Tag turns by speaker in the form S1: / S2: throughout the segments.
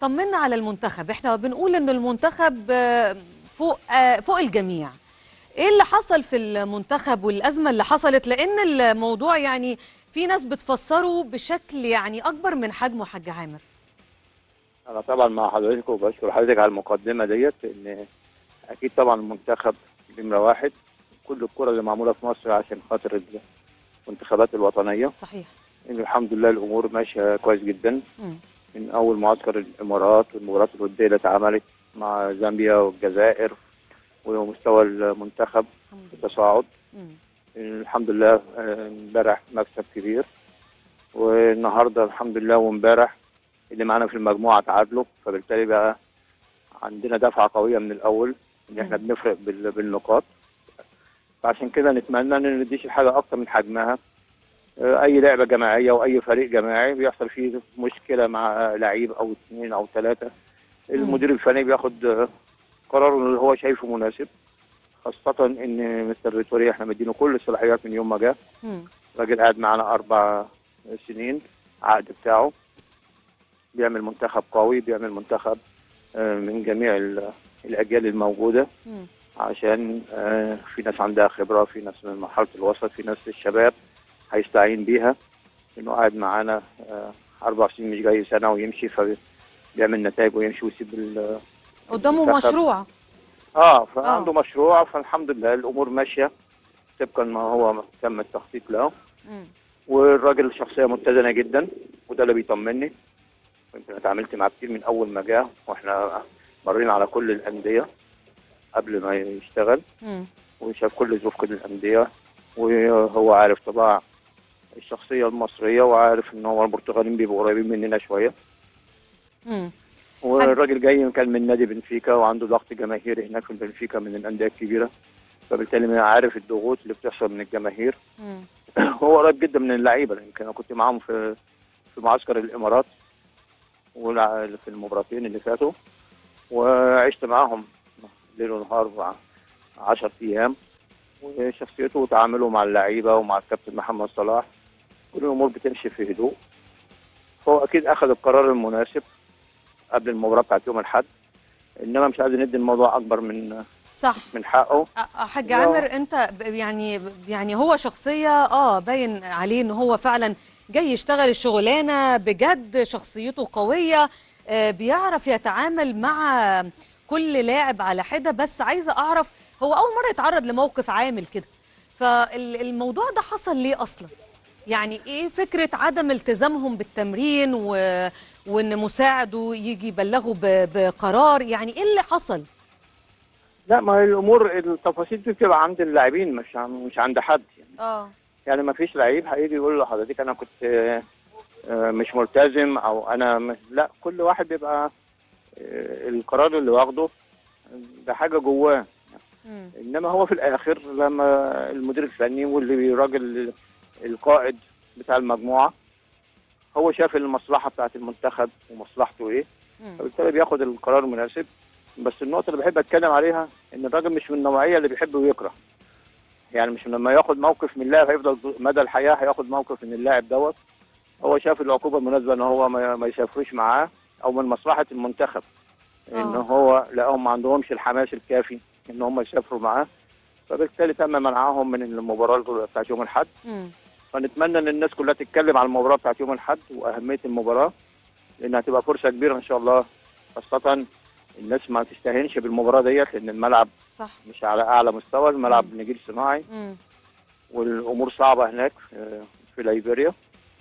S1: طمنا على المنتخب احنا بنقول ان المنتخب آه، فوق آه، فوق الجميع ايه اللي حصل في المنتخب والازمه اللي حصلت لان الموضوع يعني في ناس بتفسره بشكل يعني اكبر من حجمه حاج عامر
S2: انا طبعا مع حضرتك وبشكر حضرتك على المقدمه ديت ان اكيد طبعا المنتخب نمره واحد كل الكره اللي معموله في مصر عشان خاطر الانتخابات الوطنيه
S1: صحيح
S2: إن الحمد لله الامور ماشيه كويس جدا
S1: مم.
S2: من اول معسكر الامارات والمباريات الوديه اللي اتعملت مع زامبيا والجزائر ومستوى المنتخب
S1: الحمد
S2: في
S1: لله
S2: التصاعد
S1: مم.
S2: الحمد لله آه، امبارح مكسب كبير والنهارده الحمد لله وامبارح اللي معانا في المجموعه تعادلوا فبالتالي بقى عندنا دفعه قويه من الاول ان احنا
S1: مم.
S2: بنفرق بال- بالنقاط فعشان كده نتمنى ان نديش الحاجه اكتر من حجمها آه، اي لعبه جماعيه واي فريق جماعي بيحصل فيه مشكله مع لعيب او اثنين او ثلاثه المدير الفني بياخد آه، قراره اللي هو شايفه مناسب خاصة إن مستر فيتوريا إحنا مدينه كل الصلاحيات من يوم ما جه،
S1: مم.
S2: راجل قاعد معانا أربع سنين عقد بتاعه بيعمل منتخب قوي بيعمل منتخب آه، من جميع ال- الأجيال الموجودة
S1: مم.
S2: عشان آه، في ناس عندها خبرة في ناس من مرحلة الوسط في ناس الشباب هيستعين بيها إنه قاعد معانا آه، أربع سنين مش جاي سنة ويمشي فبيعمل نتائج ويمشي ويسيب ال-
S1: قدامه
S2: المنتخب.
S1: مشروع
S2: اه فعنده مشروع فالحمد لله الامور ماشيه طبقا ما هو تم التخطيط له
S1: مم.
S2: والراجل شخصيه متزنه جدا وده اللي بيطمني يمكن اتعاملت معاه كتير من اول ما جه واحنا مرينا على كل الانديه قبل ما يشتغل
S1: مم.
S2: وشاف كل ظروف كل الانديه وهو عارف طباع الشخصيه المصريه وعارف ان هو البرتغاليين بيبقوا قريبين مننا شويه
S1: مم.
S2: والراجل جاي كان من نادي بنفيكا وعنده ضغط جماهيري هناك في بنفيكا من الانديه الكبيره فبالتالي ما عارف الضغوط اللي بتحصل من الجماهير
S1: مم.
S2: هو قريب جدا من اللعيبه يمكن انا كنت معاهم في في معسكر الامارات والع- في المباراتين اللي فاتوا وعشت معاهم ليل ونهار 10 ايام وشخصيته وتعامله مع اللعيبه ومع الكابتن محمد صلاح كل الامور بتمشي في هدوء فهو اكيد اخذ القرار المناسب قبل المباراه بتاعت يوم الاحد انما مش عايز ندي الموضوع اكبر من
S1: صح
S2: من حقه
S1: أ- حاج
S2: لا.
S1: عامر انت ب- يعني يعني هو شخصيه اه باين عليه ان هو فعلا جاي يشتغل الشغلانه بجد شخصيته قويه آه بيعرف يتعامل مع كل لاعب على حده بس عايزه اعرف هو اول مره يتعرض لموقف عامل كده فالموضوع ده حصل ليه اصلا يعني ايه فكره عدم التزامهم بالتمرين و... وان مساعده يجي يبلغه ب... بقرار يعني ايه اللي حصل
S2: لا ما هي الامور التفاصيل دي بتبقى عند اللاعبين مش عن- مش عند حد يعني
S1: اه
S2: يعني ما فيش لعيب هيجي يقول لحضرتك انا كنت آه، آه، مش ملتزم او انا م... لا كل واحد بيبقى آه، القرار اللي واخده ده حاجه جواه
S1: مم.
S2: انما هو في الاخر لما المدير الفني واللي راجل القائد بتاع المجموعه هو شاف المصلحه بتاعت المنتخب ومصلحته ايه
S1: مم.
S2: فبالتالي بياخد القرار المناسب بس النقطه اللي بحب اتكلم عليها ان الراجل مش من النوعيه اللي بيحب ويكره يعني مش لما ياخد موقف من لاعب هيفضل مدى الحياه هياخد موقف من اللاعب دوت هو شاف العقوبه المناسبه ان هو ما ما يسافروش معاه او من مصلحه المنتخب ان
S1: آه.
S2: هو لقاهم ما عندهمش الحماس الكافي ان هم يسافروا معاه فبالتالي تم منعهم من المباراه بتاعت يوم الاحد
S1: مم.
S2: فنتمنى ان الناس كلها تتكلم على المباراه بتاعت يوم الاحد واهميه المباراه لانها هتبقى فرصه كبيره ان شاء الله خاصه الناس ما تستهينش بالمباراه ديت لان الملعب
S1: صح
S2: مش على اعلى مستوى الملعب
S1: مم.
S2: نجيل صناعي
S1: مم.
S2: والامور صعبه هناك آه، في ليبيريا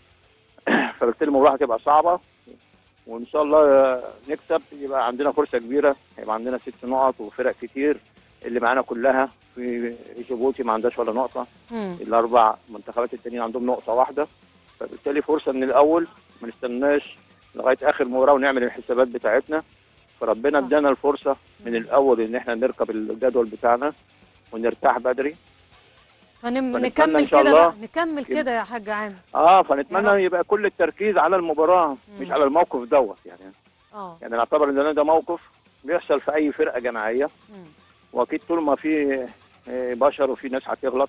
S2: فبالتالي المباراه هتبقى صعبه وان شاء الله آه، نكسب يبقى عندنا فرصه كبيره هيبقى عندنا ست نقط وفرق كتير اللي معانا كلها في جيبوتي ما عندهاش ولا نقطه
S1: مم.
S2: الاربع منتخبات التانيين عندهم نقطه واحده فبالتالي فرصه من الاول ما نستناش لغايه اخر مباراه ونعمل الحسابات بتاعتنا فربنا
S1: صح.
S2: ادانا الفرصه من الاول ان احنا نركب الجدول بتاعنا ونرتاح بدري فنتمنى
S1: فنكمل
S2: إن شاء
S1: كده
S2: الله
S1: بقى نكمل
S2: يبقى-
S1: كده يا حاج عامر
S2: اه
S1: يا
S2: فنتمنى
S1: رب.
S2: يبقى كل التركيز على المباراه مش
S1: مم.
S2: على الموقف دوت يعني
S1: اه
S2: يعني نعتبر ان ده موقف بيحصل في اي فرقه جماعيه
S1: مم.
S2: واكيد طول ما في آه، بشر وفي ناس هتغلط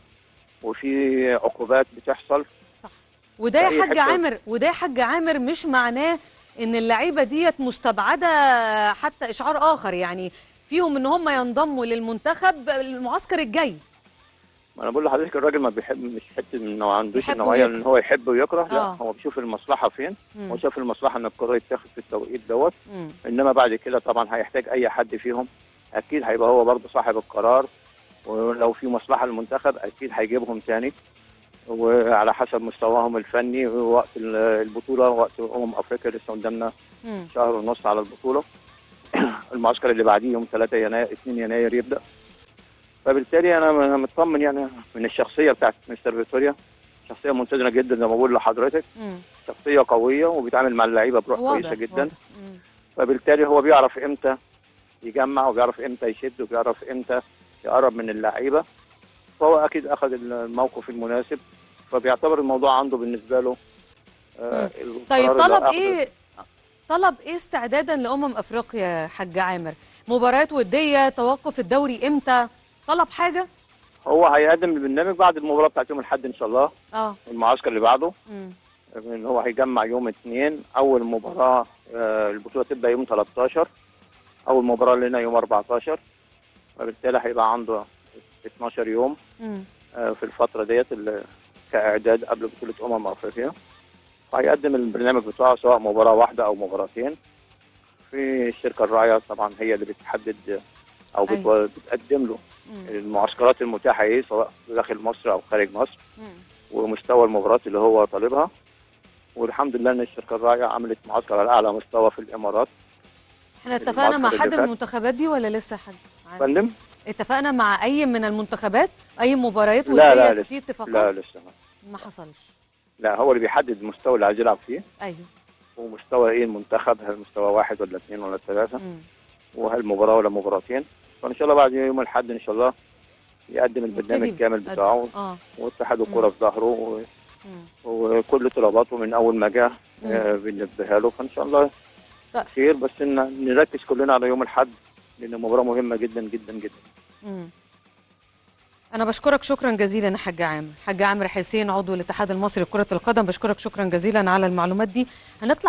S2: وفي عقوبات بتحصل
S1: صح وده
S2: في
S1: يا
S2: أي
S1: حاج
S2: حتة-
S1: عامر وده يا حاج عامر مش معناه ان اللعيبه ديت مستبعده حتى اشعار اخر يعني فيهم ان هم ينضموا للمنتخب المعسكر الجاي
S2: ما انا بقول لحضرتك الراجل ما بيحب مش حته انه ما عندوش
S1: بيحب
S2: النوعيه
S1: ويكره.
S2: ان هو يحب ويكره لا
S1: آه.
S2: هو بيشوف المصلحه فين
S1: مم.
S2: هو شاف المصلحه ان القرار يتاخد في التوقيت دوت
S1: مم.
S2: انما بعد كده طبعا هيحتاج اي حد فيهم اكيد هيبقى هو برضه صاحب القرار ولو في مصلحه للمنتخب اكيد هيجيبهم تاني وعلى حسب مستواهم الفني وقت ال- البطوله وقت امم افريقيا لسه قدامنا
S1: مم.
S2: شهر ونص على البطوله المعسكر اللي بعديه يوم 3 يناير 2 يناير يبدا فبالتالي انا أنا مطمن يعني من الشخصيه بتاعت مستر فيكتوريا شخصيه متزنه جدا زي ما بقول لحضرتك
S1: مم.
S2: شخصيه قويه وبيتعامل مع اللعيبه بروح
S1: واضح،
S2: كويسه جدا
S1: واضح. مم.
S2: فبالتالي هو بيعرف امتى يجمع وبيعرف امتى يشد وبيعرف امتى يقرب من اللعيبه فهو اكيد اخذ الموقف المناسب فبيعتبر الموضوع عنده بالنسبه له آه القرار
S1: طيب
S2: اللي
S1: طلب
S2: أخده.
S1: ايه طلب ايه استعدادا لامم افريقيا يا حاج عامر مباريات وديه توقف الدوري امتى طلب حاجه
S2: هو هيقدم البرنامج بعد المباراه بتاعت يوم الاحد ان شاء الله
S1: اه
S2: المعسكر اللي بعده
S1: مم.
S2: ان هو هيجمع يوم اثنين اول مباراه آه البطوله تبدا يوم 13 اول مباراه لنا يوم 14 فبالتالي هيبقى عنده 12 يوم
S1: مم.
S2: آه، في الفترة ديت اللي كإعداد قبل بطولة أمم أفريقيا هيقدم البرنامج بتاعه سواء مباراة واحدة أو مباراتين في الشركة الراعية طبعا هي اللي بتحدد أو بتو-
S1: أيوة.
S2: بتقدم له
S1: مم.
S2: المعسكرات المتاحة إيه سواء داخل مصر أو خارج مصر
S1: مم.
S2: ومستوى المباريات اللي هو طالبها والحمد لله إن الشركة الراعية عملت معسكر على أعلى مستوى في الإمارات
S1: احنا اتفقنا مع
S2: المعسكر
S1: حد
S2: اللي
S1: من
S2: فات.
S1: المنتخبات دي ولا لسه حد عامر؟
S2: فندم
S1: اتفقنا مع اي من المنتخبات اي مباريات
S2: لا، لا،
S1: وديه
S2: لسه.
S1: في اتفاقات
S2: لا لسه ما.
S1: ما حصلش
S2: لا هو اللي بيحدد المستوى اللي عايز يلعب فيه
S1: ايوه
S2: ومستوى ايه المنتخب هل مستوى واحد ولا اثنين ولا ثلاثة
S1: مم.
S2: وهل مباراة ولا مباراتين فإن شاء الله بعد يوم الأحد إن شاء الله يقدم البرنامج
S1: يبتدي
S2: الكامل
S1: بقدم.
S2: بتاعه
S1: اه
S2: واتحاد الكرة في ظهره و-
S1: مم.
S2: وكل طلباته من أول ما جه آه، بننبهها له فإن شاء الله
S1: طيب.
S2: خير بس إن نركز كلنا على يوم الأحد لأن مباراة مهمة جدا جدا جدا
S1: مم. أنا بشكرك شكرا جزيلا يا حاج عامر، حاج عامر حسين عضو الاتحاد المصري لكرة القدم بشكرك شكرا جزيلا على المعلومات دي، هنطلع